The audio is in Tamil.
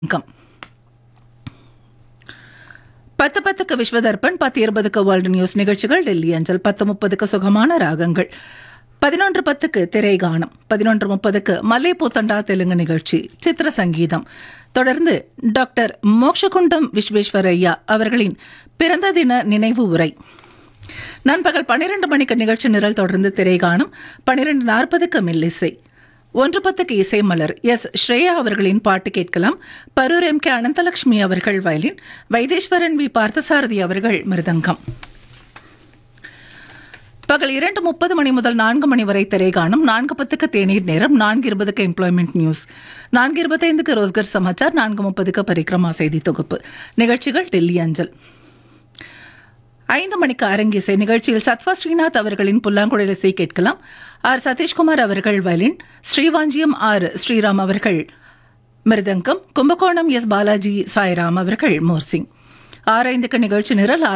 வணக்கம் பத்து பத்துக்கு விஸ்வதர்பன் பத்து இருபதுக்கு வேர்ல்டு நியூஸ் நிகழ்ச்சிகள் டெல்லி அஞ்சல் பத்து முப்பதுக்கு சுகமான ராகங்கள் பதினொன்று பத்துக்கு திரை கானம் பதினொன்று முப்பதுக்கு மல்லை பூத்தண்டா தெலுங்கு நிகழ்ச்சி சித்திர சங்கீதம் தொடர்ந்து டாக்டர் மோக்ஷகுண்டம் விஸ்வேஸ்வரையா அவர்களின் பிறந்த தின நினைவு உரை நண்பகல் பன்னிரண்டு மணிக்கு நிகழ்ச்சி நிரல் தொடர்ந்து திரை காணும் பன்னிரண்டு நாற்பதுக்கு மில்லிசை ஒன்று பத்துக்கு இசை மலர் எஸ் ஸ்ரேயா அவர்களின் பாட்டு கேட்கலாம் பரூர் எம் கே அனந்தலட்சுமி அவர்கள் வயலின் வைத்தேஸ்வரன் வி பார்த்தசாரதி அவர்கள் மிருதங்கம் பகல் இரண்டு முப்பது மணி முதல் நான்கு மணி வரை திரை காணும் நான்கு பத்துக்கு தேநீர் நேரம் நான்கு இருபதுக்கு எம்ப்ளாய்மெண்ட் நியூஸ் நான்கு இருபத்தைந்துக்கு ரோஸ்கர் சமாச்சார் நான்கு முப்பதுக்கு பரிக்ரமா செய்தி தொகுப்பு நிகழ்ச்சிகள் டெல்லி அஞ்சல் ஐந்து மணிக்கு அரங்கிசை நிகழ்ச்சியில் சத்வா ஸ்ரீநாத் அவர்களின் புல்லாங்குழல் இசை கேட்கலாம் ஆர் சதீஷ்குமார் அவர்கள் வயலின் ஸ்ரீவாஞ்சியம் ஆர் ஸ்ரீராம் அவர்கள் மிருதங்கம் கும்பகோணம் எஸ் பாலாஜி சாய்ராம் அவர்கள் மோர்சிங் ஆறு ஐந்துக்கு நிகழ்ச்சி நிரல்